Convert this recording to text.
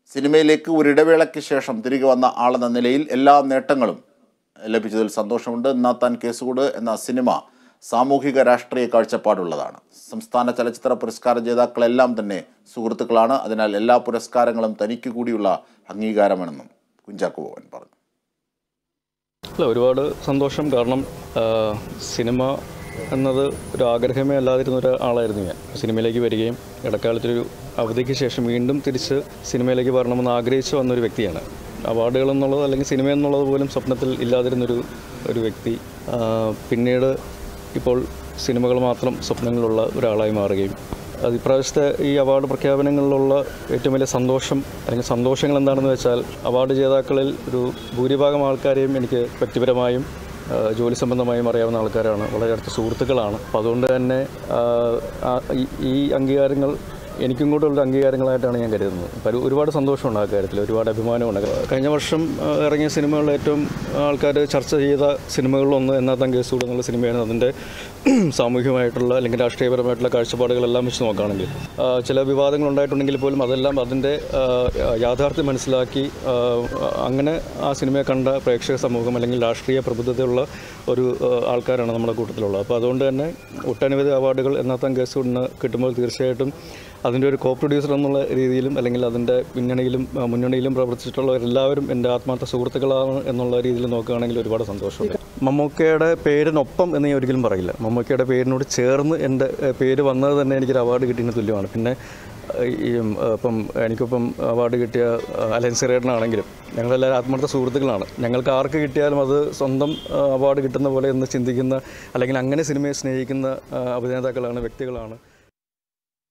സിനിമയിലേക്ക് ഒരു ഇടവേളയ്ക്ക് ശേഷം തിരികെ വന്ന ആളെന്ന നിലയിൽ എല്ലാ നേട്ടങ്ങളും ലഭിച്ചതിൽ സന്തോഷമുണ്ട് നാത്താൻ കേസുകൂട് എന്ന സിനിമ സാമൂഹിക രാഷ്ട്രീയ കാഴ്ചപ്പാടുള്ളതാണ് സംസ്ഥാന ചലച്ചിത്ര പുരസ്കാര ജേതാക്കളെല്ലാം തന്നെ സുഹൃത്തുക്കളാണ് അതിനാൽ എല്ലാ പുരസ്കാരങ്ങളും തനിക്ക് കൂടിയുള്ള അംഗീകാരമാണെന്നും കുഞ്ചാക്കോ ബോവൻ പറഞ്ഞു അല്ല ഒരുപാട് സന്തോഷം കാരണം ആ, സിനിമ എന്നത് ഒരു ആഗ്രഹമേ അല്ലാതിരുന്ന ഒരാളായിരുന്നു ഞാൻ സിനിമയിലേക്ക് വരികയും ഇടക്കാലത്തൊരു അവധിക്ക് ശേഷം വീണ്ടും തിരിച്ച് സിനിമയിലേക്ക് വരണമെന്ന് ആഗ്രഹിച്ചു വന്നൊരു വ്യക്തിയാണ് അവാർഡുകൾ എന്നുള്ളത് അല്ലെങ്കിൽ സിനിമ എന്നുള്ളത് പോലും സ്വപ്നത്തിൽ ഇല്ലാതിരുന്നൊരു ഒരു വ്യക്തി ആ, പിന്നീട് ഇപ്പോൾ സിനിമകൾ മാത്രം സ്വപ്നങ്ങളുള്ള ഒരാളായി മാറുകയും അത് ഇപ്രാവശ്യത്തെ ഈ അവാർഡ് പ്രഖ്യാപനങ്ങളിലുള്ള ഏറ്റവും വലിയ സന്തോഷം അല്ലെങ്കിൽ സന്തോഷങ്ങൾ എന്താണെന്ന് വെച്ചാൽ അവാർഡ് ജേതാക്കളിൽ ഒരു ഭൂരിഭാഗം ആൾക്കാരെയും എനിക്ക് വ്യക്തിപരമായും ആ, ജോലി സംബന്ധമായും അറിയാവുന്ന ആൾക്കാരാണ് വളരെ അടുത്ത സുഹൃത്തുക്കളാണ് അപ്പോൾ അതുകൊണ്ട് തന്നെ ആ, ആ, ഈ- ഈ അംഗീകാരങ്ങൾ എനിക്കും കൂടെ ഉള്ള അംഗീകാരങ്ങളായിട്ടാണ് ഞാൻ കരുതുന്നത് അപ്പോൾ ഒരു- ഒരുപാട് സന്തോഷമുണ്ട് ആ കാര്യത്തിൽ ഒരുപാട് അഭിമാനമുണ്ട് കഴിഞ്ഞ വർഷം ആ, ഇറങ്ങിയ സിനിമകളിൽ ഏറ്റവും ആൾക്കാർ ചർച്ച ചെയ്ത സിനിമകളിലൊന്ന് എന്നാത്താൻ കേസുകൂടെ എന്നുള്ള സിനിമയാണ് അതിൻ്റെ സാമൂഹികമായിട്ടുള്ള അല്ലെങ്കിൽ രാഷ്ട്രീയപരമായിട്ടുള്ള കാഴ്ചപ്പാടുകളെല്ലാം വെച്ച് നോക്കുകയാണെങ്കിൽ ആ, ചില വിവാദങ്ങൾ ഉണ്ടായിട്ടുണ്ടെങ്കിൽ പോലും അതെല്ലാം അതിൻ്റെ ആ, യാഥാർത്ഥ്യം മനസ്സിലാക്കി ആ, അങ്ങനെ ആ സിനിമയെ കണ്ട പ്രേക്ഷക സമൂഹം അല്ലെങ്കിൽ രാഷ്ട്രീയ പ്രബുദ്ധതയുള്ള ഒരു ആ, ആൾക്കാരാണ് നമ്മുടെ കൂട്ടത്തിലുള്ളത് അപ്പോൾ അതുകൊണ്ട് തന്നെ ഒട്ടനവധി അവാർഡുകൾ എന്നാത്താൻ കേസുകൂടിന് കിട്ടുമ്പോൾ തീർച്ചയായിട്ടും അതിൻ്റെ ഒരു കോ പ്രൊഡ്യൂസർ എന്നുള്ള രീതിയിലും അല്ലെങ്കിൽ അതിൻ്റെ പിന്നണിയിലും ആ, മുന്നണിയിലും പ്രവർത്തിച്ചിട്ടുള്ളവരെല്ലാവരും എൻ്റെ ആത്മാർത്ഥ സുഹൃത്തുക്കളാണ് എന്നുള്ള രീതിയിൽ നോക്കുകയാണെങ്കിൽ ഒരുപാട് സന്തോഷമുണ്ട് മമ്മൂക്കയുടെ പേരിനൊപ്പം എന്ന് ഞാൻ ഒരിക്കലും പറയില്ല മമ്മൂക്കയുടെ പേരിനോട് ചേർന്ന് എൻ്റെ ഏഹ്, പേര് വന്നത് തന്നെ എനിക്കൊരു അവാർഡ് കിട്ടിയതിന് തുല്യമാണ് പിന്നെ ഏഹ്, ഈ ഉം, ഏഹ്, ഇപ്പം എനിക്കിപ്പം അവാർഡ് കിട്ടിയ ഏഹ്, അലൻസ് റേഡനാണെങ്കിലും ഞങ്ങളെല്ലാവരും ആത്മാർത്ഥ സുഹൃത്തുക്കളാണ് ഞങ്ങൾക്ക് ആർക്ക് കിട്ടിയാലും അത് സ്വന്തം ഏഹ്, അവാർഡ് കിട്ടുന്ന പോലെ എന്ന് ചിന്തിക്കുന്ന അല്ലെങ്കിൽ അങ്ങനെ സിനിമയെ സ്നേഹിക്കുന്ന ഏഹ്, അഭിനേതാക്കളാണ് വ്യക്തികളാണ്